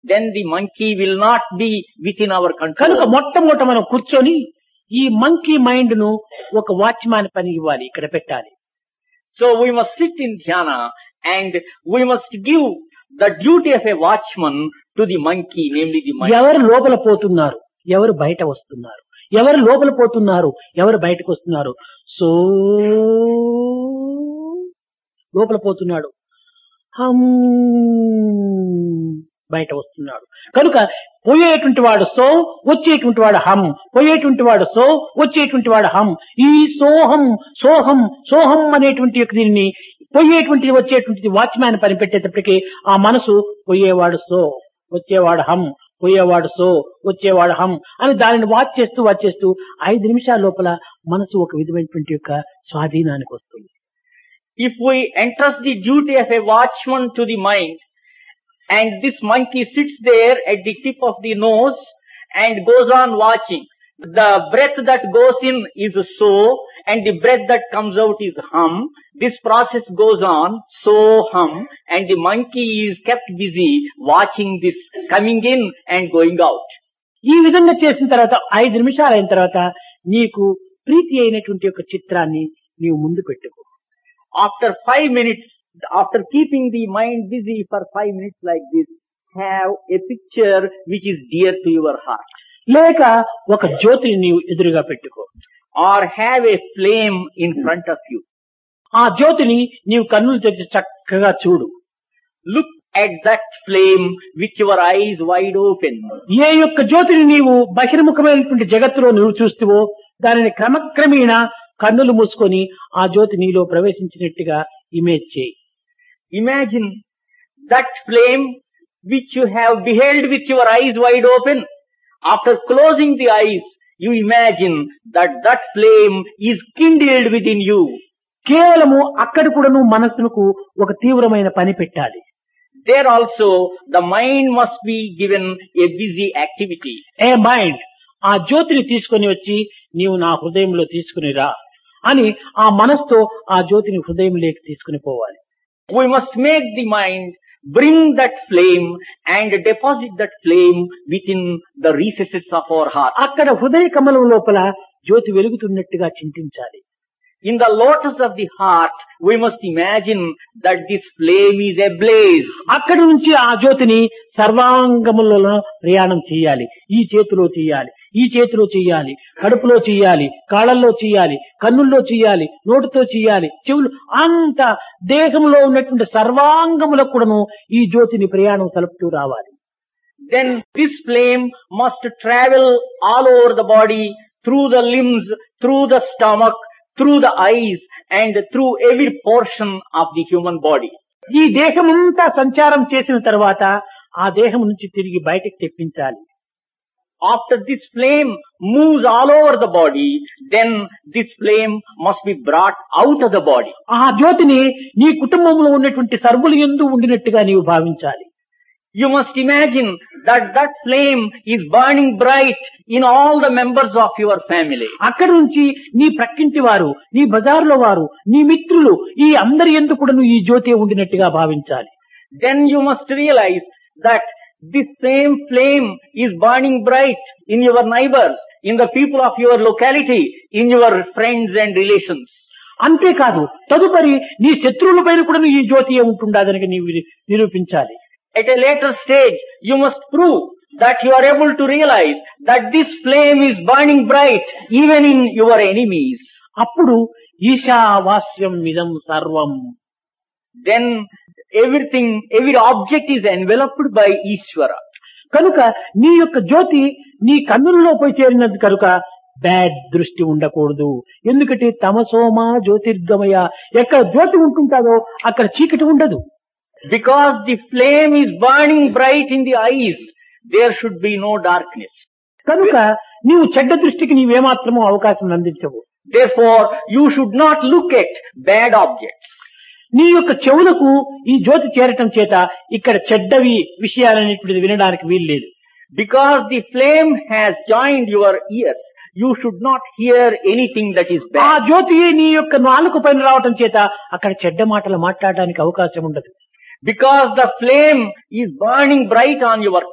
then the monkey will not be within our కనుక control. మొట్టమొదట మనం కూర్చొని ఈ మంకీ మైండ్ ను ఒక వాచ్మాన్ పని ఇవ్వాలి ఇక్కడ పెట్టాలి So we must sit in dhyana and we must give the duty of a watchman to the monkey, namely the mind. ఎవరు లోపల పోతున్నారు ఎవరు బయట వస్తున్నారు ఎవరు లోపల పోతున్నారు ఎవరు బయటకు వస్తున్నారు సో లోపల పోతున్నాడు హమ్ బయట వస్తున్నాడు కనుక పోయేటువంటి వాడు సో వచ్చేటువంటి వాడు హం పోయేటువంటి వాడు సో వచ్చేటువంటి వాడు హం ఈ సోహం సోహం సోహం అనేటువంటి యొక్క దీనిని పోయేటువంటిది వచ్చేటువంటిది వాచ్మ్యాన్ పని పెట్టేటప్పటికి ఆ మనసు పోయేవాడు సో వచ్చేవాడు హం పోయేవాడు సో వచ్చేవాడు హం అని దానిని వాచ్ చేస్తూ వాచ్ చేస్తూ ఐదు నిమిషాల లోపల మనసు ఒక విధమైనటువంటి యొక్క స్వాధీనానికి వస్తుంది If we entrust the duty of a watchman to the mind, and this monkey sits there at the tip of the nose and goes on watching, the breath that goes in is so, and the breath that comes out is hum. This process goes on, so hum, and the monkey is kept busy watching this coming in and going out. ఈ విధంగా చేసిన తర్వాత ఐదు నిమిషాలు అయిన తర్వాత నీకు ప్రీతి అయినటువంటి యొక్క చిత్రాన్ని నీవు ముందు పెట్టుకో After five minutes, after keeping the mind busy for five minutes like this, have a picture which is dear to your heart. లేక ఒక జ్యోతిని నీవు ఎదురుగా పెట్టుకో Or have a flame in front of you. ఆ జ్యోతిని నీవు కన్నులు తెచ్చి చక్కగా చూడు Look at that flame with your eyes wide open. ఏ యొక్క జ్యోతిని నీవు బహిర్ముఖమైనటువంటి జగత్తులో నువ్వు చూస్తువో దానిని క్రమక్రమేణా కన్నులు మూసుకొని ఆ జ్యోతి నీలో ప్రవేశించినట్టుగా ఇమేజ్ చేయి Imagine that flame which you have beheld with your eyes wide open. After closing the eyes, you imagine that that flame is kindled within you. కేవలము అక్కడ కూడాను మనస్సుకు ఒక తీవ్రమైన పని పెట్టాలి There also, the mind must be given a busy activity. ఏ mind ఆ జ్యోతిని తీసుకొని వచ్చి నీవు నా హృదయంలో తీసుకుని రా అని ఆ మనస్తో ఆ జ్యోతిని హృదయంలోకి తీసుకుని పోవాలి We must make the mind bring that flame and deposit that flame within the recesses of our heart. అక్కడ హృదయ కమలం లోపల జ్యోతి వెలుగుతున్నట్టుగా చింతించాలి In the lotus of the heart, we must imagine that this flame is ablaze. అక్కడి నుంచి ఆ జ్యోతిని సర్వాంగములలో ప్రయాణం చేయాలి ఈ చేతిలో చేయాలి ఈ చేతిలో చేయాలి కడుపులో చేయాలి కాళ్ళల్లో చేయాలి కన్నుల్లో చేయాలి నోటితో చేయాలి చెవులు అంత దేహంలో ఉన్నటువంటి సర్వాంగములకు కూడాను ఈ జ్యోతిని ప్రయాణం సలుపుతూ రావాలి Then this flame must travel all over the body, through the limbs, through the stomach, through the eyes, and through every portion of the human body. ఈ దేహమంతా సంచారం చేసిన తర్వాత ఆ దేహం నుంచి తిరిగి బయటకు తెప్పించాలి After this flame moves all over the body, then this flame must be brought out of the body. ఆ జ్యోతిని నీ కుటుంబంలో ఉన్నటువంటి సర్వులు ఎందు ఉండినట్టుగా నీవు భావించాలి You must imagine that that flame is burning bright in all the members of your family. అక్కడి నుంచి నీ ప్రక్కింటి వారు నీ బజార్లో వారు నీ మిత్రులు ఈ అందరి ఎందు కూడా ఈ జ్యోతి ఉండినట్టుగా భావించాలి Then you must realize that this same flame is burning bright in your neighbors, in the people of your locality, in your friends and relations. అంతేకాదు తదుపరి నీ శత్రువుల పైన కూడా ఈ జ్యోతి ఉంటుండదని నీవు నిరూపించాలి At a later stage, you must prove that you are able to realize that this flame is burning bright even in your enemies. అప్పుడు ఈశావాస్యం ఇదం సర్వం Then everything, every object is enveloped by Ishvara. కనుక నీ యొక్క జ్యోతి నీ కన్నులలో పోయి చేరినది కనుక బ్యాడ్ దృష్టి ఉండకూడదు ఎందుకంటే తమసోమా జ్యోతిర్గమయ ఎక్కడ జ్యోతి ఉంటుంటాదో అక్కడ చీకటి ఉండదు Because the flame is burning bright in the eyes, there should be no darkness. కనుక నీవు చెడ్డ దృష్టికి నీవేమాత్రమూ అవకాశం అందించవు Therefore, you should not look at bad objects. నీ యొక్క చెవులకు ఈ జ్యోతి చేరటం చేత ఇక్కడ చెడ్డవి విషయాలనేటువంటిది వినడానికి వీల్లేదు Because the flame has joined your ears, you should not hear anything that is ఆ bad. జ్యోతి నీ యొక్క నాలుగు పైన రావటం చేత అక్కడ చెడ్డ మాటలు మాట్లాడడానికి అవకాశం ఉండదు Because the flame is burning bright on your